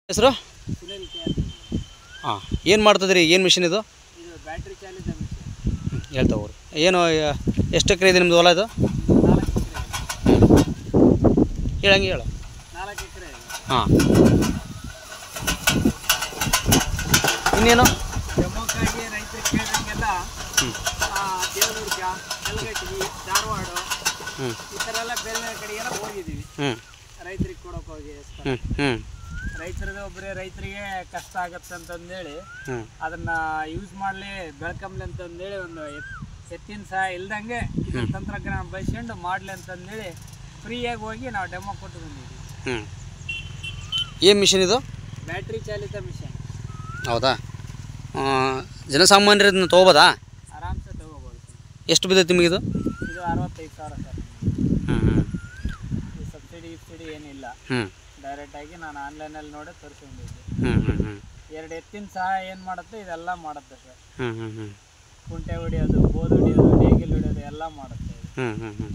ಹೆಸರು ಸುನಿಲ್ ಕೆ ಅಂತ. ಹಾಂ ಏನು ಮಾಡ್ತದ್ರಿ ಏನು ಮಿಷಿನ್ ಇದು ಇದು ಬ್ಯಾಟ್ರಿ ಚಾಲಿತ ಮಿಷನ್ ಹ್ಮ್, ಹೇಳ್ತಾ ಹೋಗ್ರಿ ಏನು ಯ- ಎಷ್ಟು ಎಕರೆ ಇದೆ ನಿಮ್ಮದು ಹೊಲ ಇದು ನಾಲ್ಕು ಎಕರೆ ಹೇಳಂಗೆ ಹೇಳು ನಾಲ್ಕು ಎಕರೆ ಹಾಂ ಇನ್ನೇನು ಡೆಮೋಕ್ಕಾಗಿ ರೈತರು ಕೇಳಿದಂಗೆಲ್ಲ ಹ್ಞೂ ದೇವದುರ್ಗ ಕಲ್ಗಟ್ಟಿಗೆ ಧಾರವಾಡ ಹ್ಞೂ ಈ ಥರ ಎಲ್ಲ ಬೇರೆ ಬೇರೆ ಕಡೆಗೆಲ್ಲ ಹೋಗಿದ್ದೀವಿ ಹ್ಞೂ ರೈತರಿಗೆ ಕೊಡೋಕ್ಕೋಗಿ ಹ್ಞೂ ಹ್ಞೂ ರೈತರದ್ದು ಒಬ್ಬರೇ ರೈತರಿಗೆ ಕಷ್ಟ ಆಗತ್ತೆ ಅಂತಂದೇಳಿ ಹ್ಞೂ ಅದನ್ನ ಯೂಸ್ ಮಾಡಲಿ ಬೆಳ್ಕಂಬ್ಲಿ ಅಂತಂದೇಳಿ ಒಂದು ಎತ್- ಎತ್ತಿನ ಸಹ ಇಲ್ದಂಗೆ ಇದು ತಂತ್ರಜ್ಞಾನ ಬಳಸ್ಕೊಂಡು ಮಾಡಲಿ ಅಂತಂದೇಳಿ ಫ್ರೀಯಾಗಿ ಹೋಗಿ ನಾವು ಡೆಮೋ ಕೊಟ್ಟು ಬಂದಿದ್ದೀವಿ ಹ್ಞೂ ಏನು ಮಿಷಿನ್ ಇದು ಬ್ಯಾಟ್ರಿ ಚಾಲಿತ ಮಿಷನ್ ಹೌದಾ ಆ, ಜನಸಾಮಾನ್ಯರು ಇದನ್ನ ತೊಗೋಬೋದಾ ಆರಾಮ್ಸೆ ತಗೋಬೋದು ಎಷ್ಟು ಬಿದ್ದೈತೆ ನಿಮಗಿದು ಇದು ಅರವತ್ತೈದು ಸಾವಿರ ಸರ್ ಹ್ಞೂ ಹ್ಞೂ ಈ ಸಬ್ಸಿಡಿ ಗಿಬ್ಸಿಡಿ ಏನಿಲ್ಲ ಹ್ಞೂ ಡೈರೆಕ್ಟಾಗಿ ನಾನು ಆನ್ಲೈನಲ್ಲಿ ನೋಡಿ ತರಿಸ್ಕೊಂಡಿದ್ದೆ ಹ್ಞೂ ಹ್ಞೂ ಹ್ಞೂ ಎರಡು ಎತ್ತಿನ ಸಹ ಏನು ಮಾಡುತ್ತೆ ಇದೆಲ್ಲ ಮಾಡುತ್ತೆ ಸರ್ ಹ್ಞೂ ಹ್ಞೂ ಹ್ಞೂ ಕುಂಟೆ ಹೊಡಿಯೋದು ಬೋದ್ ಹೊಡಿಯೋದು ನೇಗಿಲ್ ಹೊಡಿಯೋದು ಎಲ್ಲ ಮಾಡುತ್ತೆ ಇದು. ಹ್ಞೂ ಹ್ಞೂ ಹ್ಞೂ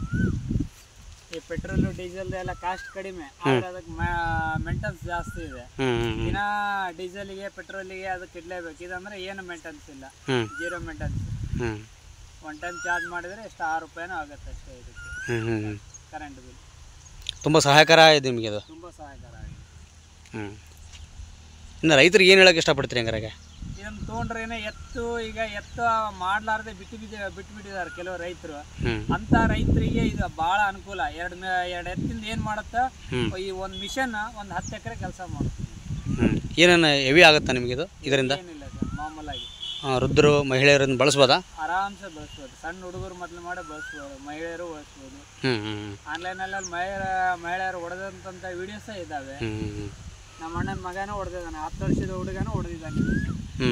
ಈ ಪೆಟ್ರೋಲು ಡೀಸೆಲ್ ಎಲ್ಲ ಕಾಸ್ಟ್ ಕಡಿಮೆ ಆದ್ರೆ ಅದಕ್ಕೆ ಮೇಂಟೆನ್ಸ್ ಜಾಸ್ತಿ ಇದೆ ಹ್ಞೂ ಹ್ಞೂ ದಿನ ಡೀಸೆಲ್ಗೆ ಪೆಟ್ರೋಲಿಗೆ ಅದಕ್ಕೆ ಇಡಲೇಬೇಕು ಇದಂದ್ರೆ ಏನು ಮೇಂಟೆನ್ಸ್ ಇಲ್ಲ ಹ್ಞೂ ಜೀರೋ ಮೇಂಟೆನ್ಸ್ ಹ್ಞೂ ಒನ್ ಟೈಮ್ ಚಾರ್ಜ್ ಮಾಡಿದರೆ ಎಷ್ಟು ಆರು ರೂಪಾಯಿನೂ ಆಗುತ್ತೆ ಅಷ್ಟೇ ಇದಕ್ಕೆ ಹ್ಞೂ ಹ್ಞೂ ಹ್ಞೂ ಕರೆಂಟ್ ಬಿಲ್ ತುಂಬ ಸಹಾಯಕರ ಇದೆ ನಿಮಗೆ ಅದು ತುಂಬ ಸಹಾಯಕರ ಆಗಿದೆ ಹ್ಞೂ ಇನ್ನು ರೈತರಿಗೆ ಏನು ಹೇಳೋಕೆ ಇಷ್ಟಪಡ್ತೀರಿ ಹಂಗಾರೆ ಇದನ್ನು ತೊಗೊಂಡ್ರೇನೆ ಎತ್ತು ಈಗ ಎತ್ತು ಮಾಡ್ಲಾರ್ದೆ ಬಿಟ್ಟು ಬಿದ್ದ ಬಿಟ್ಟು ಬಿಟ್ಟಿದ್ದಾರೆ ಕೆಲವು ರೈತರು ಹ್ಞೂ ಅಂತ ರೈತರಿಗೆ ಇದು ಭಾಳ ಅನುಕೂಲ ಎರಡು ಎರಡು ಎತ್ತಿಂದ ಏನು ಮಾಡುತ್ತೆ ಹ್ಞೂ ಈ ಒಂದು ಮಿಷನ್ ಒಂದು ಹತ್ತು ಎಕರೆ ಕೆಲಸ ಮಾಡುತ್ತೆ ಹ್ಞೂ ಏನೇನು ಹೆವಿ ಆಗುತ್ತಾ ನಿಮಗಿದು ಇದರಿಂದ ಏನಿಲ್ಲ ಸರ್ ಮಾಮೂಲಾಗಿ ಆ, ವೃದ್ಧರು ಮಹಿಳೆಯರನ್ನು ಬಳಸ್ಬೋದಾ ಆರಾಮ್ಸೆ ಬಳಸ್ಬೋದು ಸಣ್ಣ ಹುಡುಗರು ಮೊದಲು ಮಾಡೇ ಬಳಸ್ಬೋದು ಮಹಿಳೆಯರು ಬಳಸ್ಬೋದು ಹ್ಞೂ ಹ್ಞೂ ಆನ್ಲೈನಲ್ಲಿ ಮಹಿಳೆಯರ ಮಹಿಳೆಯರು ಹೊಡೆದಂಥ ವಿಡಿಯೋಸ ಇದ್ದಾವೆ ಹ್ಞೂ ಹ್ಞೂ ನಮ್ಮ ಅಣ್ಣನ ಮಗನೂ ಹೊಡೆದಿದ್ದಾನೆ ಹತ್ತು ವರ್ಷದ ಹುಡುಗನೂ ಹೊಡೆದಿದ್ದಾನೆ ಹ್ಞೂ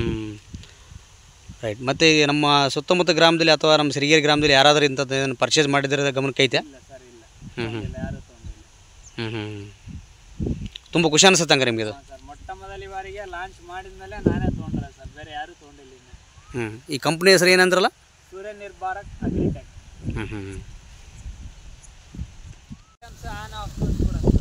ರೈಟ್ ಮತ್ತು ಈಗ ನಮ್ಮ ಸುತ್ತಮುತ್ತ ಗ್ರಾಮದಲ್ಲಿ ಅಥವಾ ನಮ್ಮ ಸಿರಿಗೇರಿ ಗ್ರಾಮದಲ್ಲಿ ಯಾರಾದರೂ ಇಂಥದ್ದು ಏನಾದ್ರು ಪರ್ಚೇಸ್ ಮಾಡಿದ್ರೆ ಗಮನಕ್ಕೆ ಐತೆ ಇಲ್ಲ ಸರ್ ಇಲ್ಲ ಹ್ಞೂ ಹ್ಞೂ ಇಲ್ಲ ಯಾರು ತೊಗೊಂಡಿಲ್ಲ ಹ್ಞೂ ಹ್ಞೂ ತುಂಬ ಖುಷಿ ಅನಿಸುತ್ತೆ ಹಂಗಾರೆ ನಿಮಗೆ ಇದು ಹಾಂ ಸರ್ ಮೊಟ್ಟ ಮೊದಲ ಬಾರಿಗೆ ಲಾಂಚ್ ಮಾಡಿದ್ಮೇಲೆ ನಾನೇ ತೊಗೊಂಡ್ರೆ ಸರ್ ಬೇರೆ ಯಾರೂ ತೊಗೊಂಡಿಲ್ಲ ಇನ್ನು ಹ್ಞೂ ಈ ಕಂಪ್ನಿ ಹೆಸರು ಏನಂದ್ರಲ್ಲ ಸೂರ್ಯ ನಿರ್ಭಾರಕ್ ಅಗ್ರಿಟೆಕ್ ಹ್ಞೂ ಹ್ಞೂ ಹ್ಞೂ ಆನ್ ಆಫ್ ಕೂಡ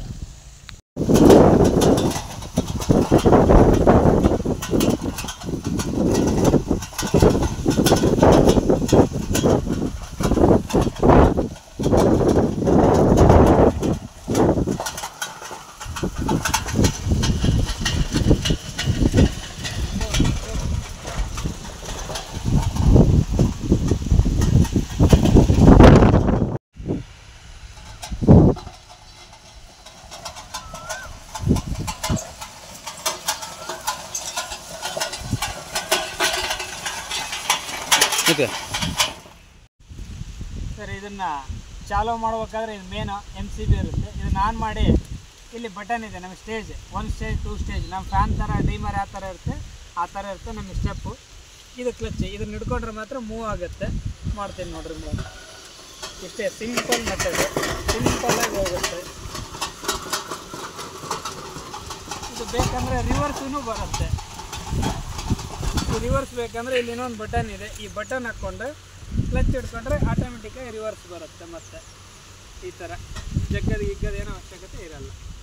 ಓಕೆ ಸರ್ ಇದನ್ನ ಚಾಲೂ ಮಾಡ್ಬೇಕಾದ್ರೆ ಇದು ಮೇನ್ ಎಮ್ ಸಿ ಬಿ ಇರುತ್ತೆ ಇದನ್ನ ಆನ್ ಮಾಡಿ ಇಲ್ಲಿ ಬಟನ್ ಇದೆ ನಮ್ಮ stage one stage two stage ನಮ್ಮ ಫ್ಯಾನ್ ಥರ ಡೀಮರ್ ಯಾವ ಥರ ಇರುತ್ತೆ ಆ ಥರ ಇರುತ್ತೆ ನಮ್ಮ ಸ್ಟೆಪ್ಪು ಇದು ಕ್ಲಚ್ ಇದನ್ನ ಹಿಡ್ಕೊಂಡ್ರೆ ಮಾತ್ರ ಮೂವ್ ಆಗುತ್ತೆ ಮಾಡ್ತೀನಿ ನೋಡ್ರಿ ಮೂವ್ ಇಷ್ಟೇ ಸಿಂಪಲ್ ಮೆಥಡ್ ಸಿಂಪಲ್ಲಾಗಿ ಹೋಗುತ್ತೆ ಇದು ಬೇಕಂದರೆ ರಿವರ್ಸೂ ಬರುತ್ತೆ ಈ ರಿವರ್ಸ್ ಬೇಕಂದ್ರೆ ಇಲ್ಲಿ ಇನ್ನೊಂದು ಬಟನ್ ಇದೆ ಈ ಬಟನ್ ಹಾಕ್ಕೊಂಡ್ರೆ ಕ್ಲಚ್ ಹಿಡ್ಕೊಂಡ್ರೆ ಆಟೋಮೆಟಿಕ್ಕಾಗಿ ರಿವರ್ಸ್ ಬರುತ್ತೆ ಮತ್ತೆ ಈ ಥರ ಜಗ್ಗದ ಗಿಗ್ಗದ ಏನೋ ಅವಶ್ಯಕತೆ ಇರಲ್ಲ